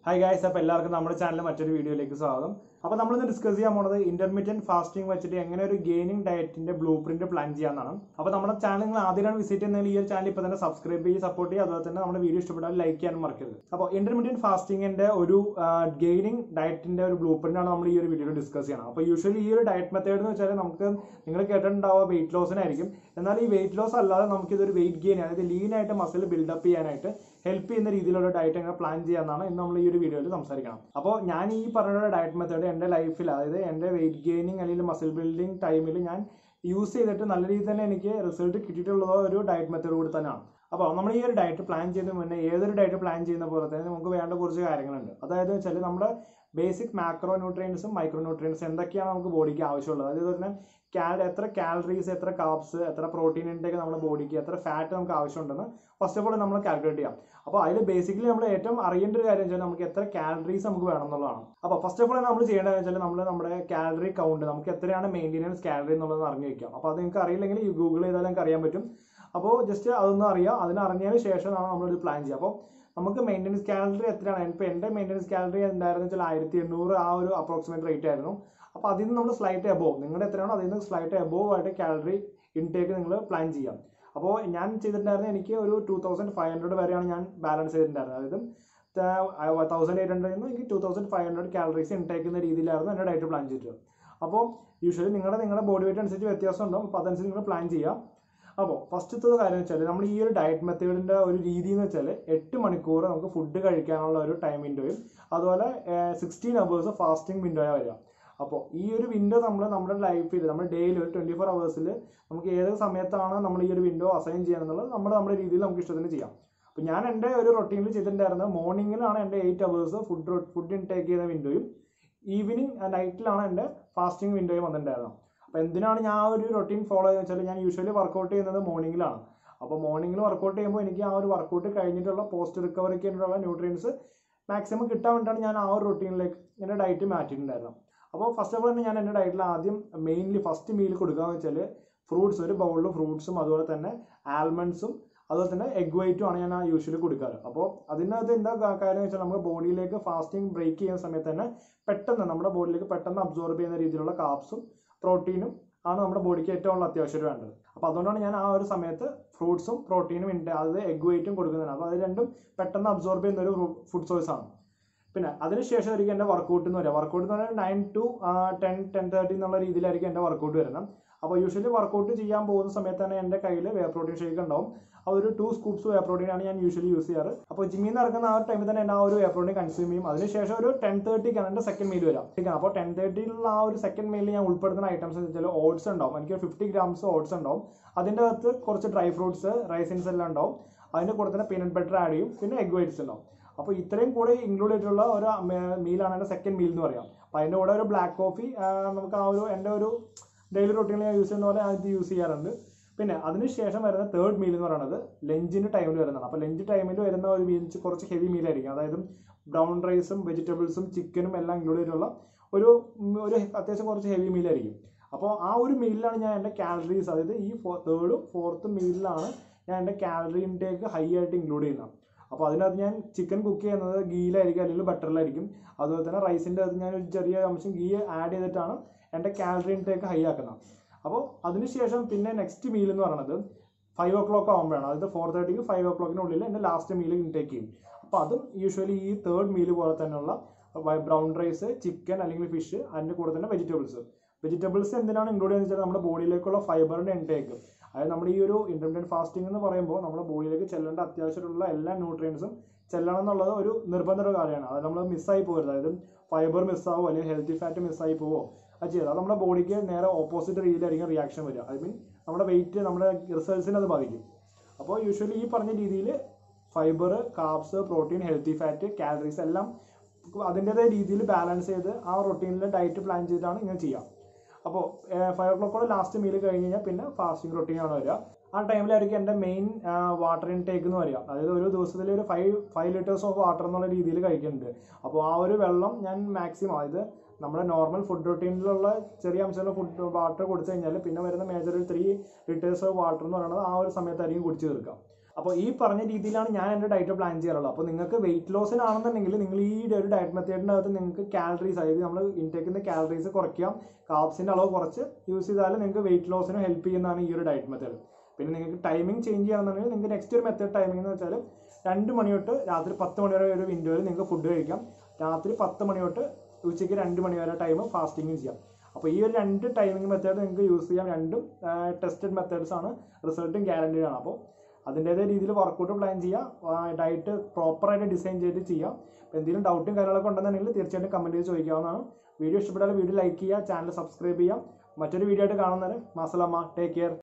hi guys അപ്പോൾ എല്ലാവർക്കും നമ്മുടെ ചാനലിൽ മറ്റൊരു വീഡിയോയിലേക്ക് സ്വാഗതം അപ്പോൾ നമ്മളിന്ന് ഡിസ്കസ് ചെയ്യാൻ പോണത് ഇന്റർമീഡിയറ്റ് ഫാസ്റ്റിംഗ് വെച്ചിട്ട് എങ്ങനെ ഒരു ഗെയിനിങ് ഡയറ്റിന്റെ ബ്ലൂ പ്രിന്റ് പ്ലാൻ ചെയ്യാന്നാണ് അപ്പോൾ നമ്മുടെ ചാനൽ നിങ്ങൾ ആദ്യമാണ് വിസിറ്റ് ചെയ്യുന്നതിൽ ഈ ഒരു ചാനൽ ഇപ്പോൾ തന്നെ സബ്സ്ക്രൈബ് ചെയ്ത് സപ്പോർട്ട് ചെയ്യുക അതുപോലെ തന്നെ നമ്മുടെ വീഡിയോ ഇഷ്ടപ്പെട്ടാൽ ലൈക്ക് ചെയ്യാനും മറക്കരുത് അപ്പോൾ ഇന്റർമീഡിയറ്റ് ഫാസ്റ്റിംഗിന്റെ ഒരു ഗെയിനിങ് ഡയറ്റിന്റെ ഒരു ബ്ലൂ പ്രിന്റ് ആണ് നമ്മൾ ഈ ഒരു വീഡിയോയിൽ ഡിസ്കസ് ചെയ്യണം അപ്പോൾ യൂഷ്വലി ഈ ഒരു ഡയറ്റ് മെത്തേഡ് എന്ന് വെച്ചാൽ നമുക്ക് നിങ്ങൾ കേട്ടിട്ടുണ്ടാവുക വെയിറ്റ് ലോസിനായിരിക്കും എന്നാൽ ഈ വെയിറ്റ് ലോസ് അല്ലാതെ നമുക്ക് ഇതൊരു വെയിറ്റ് ഗെയിൻ അതായത് ലീൻ ആയിട്ട് മസിൽ ബിൽഡപ്പ് ചെയ്യാനായിട്ട് ഹെൽപ്പ് ചെയ്യുന്ന രീതിയിലുള്ള ഡയറ്റ് എങ്ങനെ പ്ലാൻ ചെയ്യാന്നാണ് ഇന്ന് നമ്മൾ ഈ ഒരു വീഡിയോയിൽ സംസാരിക്കണം അപ്പോൾ ഞാൻ ഈ പറഞ്ഞ ഡയറ്റ് മെത്തേഡ് എൻ്റെ ലൈഫിൽ അതായത് എൻ്റെ വെയിറ്റ് ഗെയിനിങ് അല്ലെങ്കിൽ മസിൽ ബിൽഡിംഗ് ടൈമിൽ ഞാൻ യൂസ് ചെയ്തിട്ട് നല്ല രീതിയിൽ തന്നെ എനിക്ക് റിസൾട്ട് കിട്ടിയിട്ടുള്ളത് ഒരു ഡയറ്റ് മെത്തേഡ് കൂടി തന്നെയാണ് അപ്പോൾ നമ്മൾ ഈ ഒരു ഡയറ്റ് പ്ലാൻ ചെയ്യുന്നതിന് മുന്നേ ഏതൊരു ഡയറ്റ് പ്ലാൻ ചെയ്യുന്ന പോലെ തന്നെ നമുക്ക് വേണ്ട കുറച്ച് കാര്യങ്ങളുണ്ട് അതായത് വെച്ചാൽ നമ്മുടെ ബേസിക് മാക്രോ ന്യൂട്രിയൻസും മൈക്രോ ന്യൂട്രിയൻസും എന്തൊക്കെയാണ് നമുക്ക് ബോഡിക്ക് ആവശ്യമുള്ളത് അതായത് തന്നെ കാൽ എത്ര കാലറീസ് എത്ര കാപ്സ് എത്ര പ്രോട്ടീൻ ഇൻടേക്ക് നമ്മുടെ ബോഡിക്ക് എത്ര ഫാറ്റ് നമുക്ക് ആവശ്യമുണ്ടെന്ന് ഫസ്റ്റ് ഓഫ് ഓൾ നമ്മൾ കാൽക്കുലേറ്റ് ചെയ്യാം അപ്പോൾ അതിൽ ബേസിക്കലി നമ്മൾ ഏറ്റവും അറിയേണ്ട ഒരു കാര്യം വെച്ചാൽ നമുക്ക് എത്ര കാലറീസ് നമുക്ക് വേണം എന്നുള്ളതാണ് അപ്പോൾ ഫസ്റ്റ് ഓഫ് ഓൾ നമ്മൾ ചെയ്യേണ്ടത് വെച്ചാൽ നമ്മൾ നമ്മുടെ കാലറി കൗണ്ട് നമുക്ക് എത്രയാണ് മെയിൻ്റെനൻസ് കാലറി എന്നുള്ളത് അറിഞ്ഞു വെക്കാം അപ്പോൾ അത് നിങ്ങൾക്ക് അറിയില്ലെങ്കിൽ ഈ ഗൂഗിൾ ചെയ്താൽ നിങ്ങൾക്ക് അറിയാൻ പറ്റും അപ്പോൾ ജസ്റ്റ് അതൊന്നും അറിയാം അതിന് അറിഞ്ഞതിന് ശേഷമാണ് നമ്മളൊരു പ്ലാൻ ചെയ്യുക അപ്പോൾ നമുക്ക് മെയിൻ്റെനൻസ് കാലറി എത്രയാണ് ഇപ്പോൾ എൻ്റെ മെയിൻ്റെനൻസ് കാലറി എന്തായിരുന്നു വെച്ചാൽ ആയിരത്തി എണ്ണൂറ് ആ ഒരു അപ്രോക്സിമേറ്റ് റേറ്റ് ആയിരുന്നു അപ്പോൾ അതിൽ നിന്ന് നമ്മൾ സ്ലൈറ്റ് എബോവ് നിങ്ങളുടെ എത്രയാണോ അതിൽ നിന്ന് സ്ലൈറ്റ് എബോവ് ആയിട്ട് കാലറി ഇൻടേക്ക് നിങ്ങൾ പ്ലാൻ ചെയ്യാം അപ്പോൾ ഞാൻ ചെയ്തിട്ടുണ്ടായിരുന്നത് എനിക്ക് ഒരു ടു തൗസൻഡ് ഫൈവ് ഹൺഡ്രഡ് വരെയാണ് ഞാൻ ബാലൻസ് ചെയ്തിട്ടുണ്ടായിരുന്നത് അതായത് തൗസൻഡ് എയ്റ്റ് ഹൺഡ്രഡിൽ നിന്ന് എനിക്ക് two thousand five hundred calories intake എന്ന രീതിയിലായിരുന്നു എൻ്റെ ഡയറ്റ് പ്ലാൻ ചെയ്തിട്ടുള്ളത് അപ്പോൾ യൂഷ്വലി നിങ്ങളുടെ നിങ്ങളുടെ ബോഡി വെയിറ്റ് അനുസരിച്ച് വ്യത്യാസം ഉണ്ടാവും അപ്പോൾ അതനുസരിച്ച് നിങ്ങൾ പ്ലാൻ ചെയ്യാം അപ്പോൾ ഫസ്റ്റത്തെ കാര്യം വെച്ചാൽ നമ്മൾ ഈ ഒരു ഡയറ്റ് മെത്തേഡിൻ്റെ ഒരു രീതി എന്ന് വെച്ചാൽ എട്ട് മണിക്കൂർ നമുക്ക് ഫുഡ് കഴിക്കാനുള്ള ഒരു ടൈം വിൻഡോയും അതുപോലെ സിക്സ്റ്റീൻ അവേഴ്സ് ഫാസ്റ്റിംഗ് വിൻഡോയാണ് വരിക അപ്പോൾ ഈ ഒരു വിൻഡോ നമ്മൾ നമ്മുടെ ലൈഫിൽ നമ്മുടെ ഡെയിലി ഒരു ട്വൻറ്റി ഫോർ അവേഴ്സിൽ നമുക്ക് ഏത് സമയത്താണ് നമ്മൾ ഈ ഒരു വിൻഡോ അസൈൻ ചെയ്യണമെന്നുള്ളത് നമ്മുടെ നമ്മുടെ രീതിയിൽ നമുക്ക് ഇഷ്ടത്തിന് ചെയ്യാം അപ്പോൾ ഞാൻ എൻ്റെ ഒരു റൊട്ടീനിൽ ചെയ്തിട്ടുണ്ടായിരുന്നത് മോർണിംഗിലാണ് എൻ്റെ eight hours food food intake ചെയ്യുന്ന വിൻഡോയും ഈവനിങ് നൈറ്റിലാണ് എൻ്റെ ഫാസ്റ്റിംഗ് വിൻഡോയും വന്നിട്ടുണ്ടായിരുന്നത് അപ്പോൾ എന്തിനാണ് ഞാൻ ആ ഒരു റൊട്ടീൻ ഫോളോ ചെയ്യുന്നത് വെച്ചാൽ ഞാൻ യൂഷ്വലി വർക്കൗട്ട് ചെയ്യുന്നത് മോർണിംഗിലാണ് അപ്പോൾ മോർണിംഗിൽ വർക്കൗട്ട് ചെയ്യുമ്പോൾ എനിക്ക് ആ ഒരു വർക്കൗട്ട് കഴിഞ്ഞിട്ടുള്ള പോസ്റ്റ് റിക്കവറിക്ക് വേണ്ടിയിട്ടുള്ള ന്യൂട്രിയൻസ് മാക്സിമം കിട്ടാൻ വേണ്ടിയിട്ടാണ് ഞാൻ ആ ഒരു റൊട്ടീനിലേക്ക് എൻ്റെ ഡയറ്റ് മാറ്റിയിട്ടുണ്ടായിരുന്നത് അപ്പോൾ ഫസ്റ്റ് ഓഫ് ഓൾ തന്നെ ഞാൻ എൻ്റെ ഡയറ്റിൽ ആദ്യം മെയിൻലി ഫസ്റ്റ് മീൽ കൊടുക്കുക എന്ന് വെച്ചാൽ ഫ്രൂട്ട്സ് ഒരു ബൗളിൽ ഫ്രൂട്ട്സും അതുപോലെ തന്നെ ആൽമണ്ട്സും അതുപോലെ തന്നെ എഗ് വൈറ്റും ആണ് ഞാൻ ആ യൂഷ്വലി കൊടുക്കാറ് അപ്പോൾ അതിനകത്ത് എന്താ കാര്യം വെച്ചാൽ നമുക്ക് ബോഡിയിലേക്ക് ഫാസ്റ്റിംഗ് ബ്രേക്ക് ചെയ്യുന്ന സമയത്ത് തന്നെ പെട്ടെന്ന് നമ്മുടെ ബോഡിയിലേക്ക് പെട്ടെന്ന് അബ്സോർബ് ചെയ്യുന്ന രീതിയിലുള്ള കാപ്സും പ്രോട്ടീനും ആണ് നമ്മുടെ ബോഡിക്ക് ഏറ്റവും അത്യാവശ്യം വേണ്ടത് അപ്പോൾ അതുകൊണ്ടാണ് ഞാൻ ആ ഒരു സമയത്ത് ഫ്രൂട്ട്സും പ്രോട്ടീനും ഉണ്ട് അതായത് എഗ് വൈറ്റും കൊടുക്കുന്നതാണ് അപ്പോൾ അത് രണ്ടും പെട്ടെന്ന് അബ്സോർബ് ചെയ്യുന്ന ഒരു ഫുഡ് സോഴ്സ് ആണ് പിന്നെ അതിനുശേഷം ആയിരിക്കും എൻ്റെ വർക്കൗട്ട് എന്ന് പറയുക വർക്കൗട്ട് എന്ന് പറഞ്ഞാൽ nine to ten ten thirty എന്നുള്ള രീതിയിലായിരിക്കും എൻ്റെ വർക്കൗട്ട് വരുന്നത് അപ്പോൾ യൂഷ്വലി വർക്കൗട്ട് ചെയ്യാൻ പോകുന്ന സമയത്ത് തന്നെ എൻ്റെ കയ്യിൽ വേ പ്രോട്ടീൻ ഷേക്ക് ഉണ്ടാവും അതൊരു ടു സ്കൂപ്സ് വേ പ്രോട്ടീൻ ആണ് ഞാൻ യൂഷ്വലി യൂസ് ചെയ്യാറ് അപ്പോൾ ജിമ്മിൽ നിന്ന് ഇറങ്ങുന്ന ആ ഒരു ടൈമിൽ തന്നെ ആ ഒരു വേ പ്രോട്ടീൻ കൺസ്യൂം ചെയ്യും അതിനുശേഷം ഒരു ടെൻ തേർട്ടിക്കാണ് എൻ്റെ സെക്കൻഡ് മീൽ വരാം അപ്പോൾ ടെൻ തേർട്ടിയിലുള്ള ആ ഒരു സെക്കൻഡ് മീലിൽ ഞാൻ ഉൾപ്പെടുത്തുന്ന ഐറ്റംസ് എന്ന് വെച്ചാൽ ഓട്സ് ഉണ്ടാവും എനിക്ക് ഫിഫ്റ്റി ഗ്രാംസ് ഓട്സ് ഉണ്ടാവും അതിൻ്റെ അകത്ത് കുറച്ച് ഡ്രൈ ഫ്രൂട്ട്സ് റൈസിൻസ് എല്ലാം ഉണ്ടാവും അതിൻ്റെ കൂടെ തന്നെ പീനട്ട് ബട്ടർ ആഡ് ചെയ്യും പിന്നെ എഗ് വൈറ്റ്സ് ഉണ്ടാവും അപ്പോൾ ഇത്രയും കൂടെ ഇൻക്ലൂഡ് ചെയ്തിട്ടുള്ള ഒരു മീലാണ് എൻ്റെ സെക്കൻഡ് മീൽ എന്ന് പറയാം അപ്പോൾ അതിൻ്റെ കൂടെ ഒരു ബ്ലാക്ക് കോഫി നമുക്ക് ആ ഒരു എൻ്റെ ഒരു ഡെയിലി റൊട്ടീനിൽ ഞാൻ യൂസ് ചെയ്യുന്ന പോലെ അത് യൂസ് ചെയ്യാറുണ്ട് പിന്നെ അതിനുശേഷം വരുന്ന തേർഡ് മീൽ എന്ന് പറയുന്നത് ലഞ്ചിൻ്റെ ടൈമിൽ വരുന്നതാണ് അപ്പോൾ ലഞ്ച് ടൈമിൽ വരുന്ന ഒരു മീൽ കുറച്ച് ഹെവി മീലായിരിക്കും അതായത് ബ്രൗൺ റൈസും വെജിറ്റബിൾസും ചിക്കനും എല്ലാം ഇൻക്ലൂഡ് ചെയ്തിട്ടുള്ള ഒരു ഒരു അത്യാവശ്യം കുറച്ച് ഹെവി മീലായിരിക്കും അപ്പോൾ ആ ഒരു മീലിലാണ് ഞാൻ എൻ്റെ കാലറീസ് അതായത് ഈ തേർഡും ഫോർത്തും മീലിലാണ് ഞാൻ എൻ്റെ കാലറി ഇൻടേക്ക് ഹൈ ആയിട്ട് ഇൻക്ലൂഡ് ചെയ്യുന്നത് അപ്പോൾ അതിനകത്ത് ഞാൻ ചിക്കൻ കുക്ക് ചെയ്യുന്നത് ഗീയിലായിരിക്കും അല്ലെങ്കിൽ ബട്ടറിലായിരിക്കും അതുപോലെ തന്നെ റൈസിൻ്റെ അകത്ത് ഞാൻ ഒരു ചെറിയ അംശം ഗീ ആഡ് ചെയ്തിട്ടാണ് എൻ്റെ കാലറി ഇൻടേക്ക് ഹൈ ആക്കുന്നത് അപ്പോൾ അതിനുശേഷം പിന്നെ നെക്സ്റ്റ് മീൽ എന്ന് പറയുന്നത് ഫൈവ് ഓ ക്ലോക്ക് ആകുമ്പോഴാണ് അതായത് ഫോർ തേർട്ടിക്ക് ഫൈവ് ഓ ക്ലോക്കിനുള്ളിൽ എൻ്റെ ലാസ്റ്റ് മീൽ ഇൻടേക്ക് ചെയ്യും അപ്പോൾ അതും യൂഷ്വലി ഈ തേർഡ് മീൽ പോലെ തന്നെയുള്ള ബ്രൗൺ റൈസ് ചിക്കൻ അല്ലെങ്കിൽ ഫിഷ് അതിൻ്റെ കൂടെ തന്നെ വെജിറ്റബിൾസ് വെജിറ്റബിൾസ് എന്തിനാണ് ഇൻക്ലൂഡ് ചെയ്യുന്നത് വെച്ചാൽ നമ്മുടെ ബോഡിയിലേക്കുള്ള ഫൈബറിൻ്റെ ഇൻടേക്ക് അതായത് നമ്മുടെ ഈ ഒരു ഇന്റർമീഡിയറ്റ് ഫാസ്റ്റിംഗ് എന്ന് പറയുമ്പോൾ നമ്മുടെ ബോഡിയിലേക്ക് ചെല്ലേണ്ട അത്യാവശ്യമുള്ള എല്ലാ ന്യൂട്രിയൻസും ചെല്ലണം എന്നുള്ളത് ഒരു നിർബന്ധ കാര്യമാണ് അത് നമ്മൾ മിസ്സായി പോകരുത് അതായത് ഫൈബർ മിസ്സാവോ അല്ലെങ്കിൽ ഹെൽത്തി ഫാറ്റ് മിസ്സായി പോവോ അത് ചെയ്ത് അത് നമ്മുടെ ബോഡിക്ക് നേരെ ഓപ്പോസിറ്റ് രീതിയിലായിരിക്കും റിയാക്ഷൻ വരിക ഐ മീൻ നമ്മുടെ വെയിറ്റ് നമ്മുടെ റിസൾട്ട്സിനെ അത് ബാധിക്കും അപ്പോൾ യൂഷ്വലി ഈ പറഞ്ഞ രീതിയിൽ fibre carbs protein healthy fat calories എല്ലാം അതിൻ്റെതായ രീതിയിൽ ബാലൻസ് ചെയ്ത് ആ റൊട്ടീനിലെ ഡയറ്റ് പ്ലാൻ ചെയ്തിട്ടാണ് ഇങ്ങനെ ചെയ്യുക അപ്പോൾ ഫൈവ് ഓ ക്ലോക്കോടെ ലാസ്റ്റ് മീൽ കഴിഞ്ഞ് കഴിഞ്ഞാൽ പിന്നെ ഫാസ്റ്റിംഗ് റൊട്ടീനാണ് വരിക ആ ടൈമിലായിരിക്കും എൻ്റെ മെയിൻ വാട്ടർ ഇൻടേക്ക് എന്ന് പറയുക അതായത് ഒരു ദിവസത്തിൽ ഒരു five five litres of water എന്നുള്ള രീതിയിൽ കഴിക്കുന്നുണ്ട് അപ്പോൾ ആ ഒരു വെള്ളം ഞാൻ മാക്സിമം അതായത് നമ്മുടെ നോർമൽ ഫുഡ് റൊട്ടീനിലുള്ള ചെറിയ അംശമുള്ള ഫുഡ് വാട്ടർ കൊടുത്തു കഴിഞ്ഞാൽ പിന്നെ വരുന്ന major three litres of water എന്ന് പറയുന്നത് ആ ഒരു സമയത്തായിരിക്കും കുടിച്ചു തീർക്കുക അപ്പോൾ ഈ പറഞ്ഞ രീതിയിലാണ് ഞാൻ എൻ്റെ ഡയറ്റ് പ്ലാൻ ചെയ്യാറുള്ളത് അപ്പോൾ നിങ്ങൾക്ക് വെയിറ്റ് ലോസിനാണെന്നുണ്ടെങ്കിൽ നിങ്ങൾ ഈ ഒരു ഡയറ്റ് മെത്തേഡിനകത്ത് നിങ്ങൾക്ക് കാലറീസ് അതായത് നമ്മൾ ഇൻടേക്ക് ചെയ്യുന്ന കാലറീസ് കുറയ്ക്കാം കാർബ്സിൻ്റെ അളവ് കുറച്ച് യൂസ് ചെയ്താൽ നിങ്ങൾക്ക് വെയിറ്റ് ലോസിന് ഹെൽപ്പ് ചെയ്യുന്നതാണ് ഈ ഒരു ഡയറ്റ് മെത്തേഡ് പിന്നെ നിങ്ങൾക്ക് ടൈമിംഗ് ചേഞ്ച് ചെയ്യണമെന്നുണ്ടെങ്കിൽ നിങ്ങൾക്ക് നെക്സ്റ്റ് ഒരു മെത്തേഡ് ടൈമിംഗ് എന്ന് വെച്ചാൽ രണ്ട് മണി തൊട്ട് രാത്രി പത്ത് മണി വരെ ഒരു വിൻഡോയിൽ നിങ്ങൾക്ക് ഫുഡ് കഴിക്കാം രാത്രി പത്ത് മണി തൊട്ട് ഉച്ചയ്ക്ക് രണ്ട് മണി വരെ ടൈം ഫാസ്റ്റിംഗ് ചെയ്യാം അപ്പോൾ ഈ ഒരു രണ്ട് ടൈമിംഗ് മെത്തേഡ് നിങ്ങൾക്ക് യൂസ് ചെയ്യാം രണ്ടും ടെസ്റ്റഡ് മെത്തേഡ്സ് ആണ് റിസൾട്ടും ഗ്യാരണ്ടീഡ് ആണ് അപ്പോൾ അതിൻ്റേതായ രീതിയിൽ വർക്കൗട്ട് പ്ലാൻ ചെയ്യുക ഡയറ്റ് പ്രോപ്പറായിട്ട് ഡിസൈൻ ചെയ്ത് ചെയ്യാം അപ്പോൾ എന്തെങ്കിലും ഡൗട്ടും കാര്യങ്ങളൊക്കെ ഉണ്ടെന്നുണ്ടെങ്കിൽ തീർച്ചയായിട്ടും കമൻറ്റ് ചെയ്ത് ചോദിക്കാവുന്നതാണ് വീഡിയോ ഇഷ്ടപ്പെട്ടാൽ വീഡിയോ ലൈക്ക് ചെയ്യുക ചാനൽ സബ്സ്ക്രൈബ് ചെയ്യാം മറ്റൊരു വീഡിയോ ആയിട്ട് കാണുന്നവരെ മാസലമ്മ ടേക്ക് കെയർ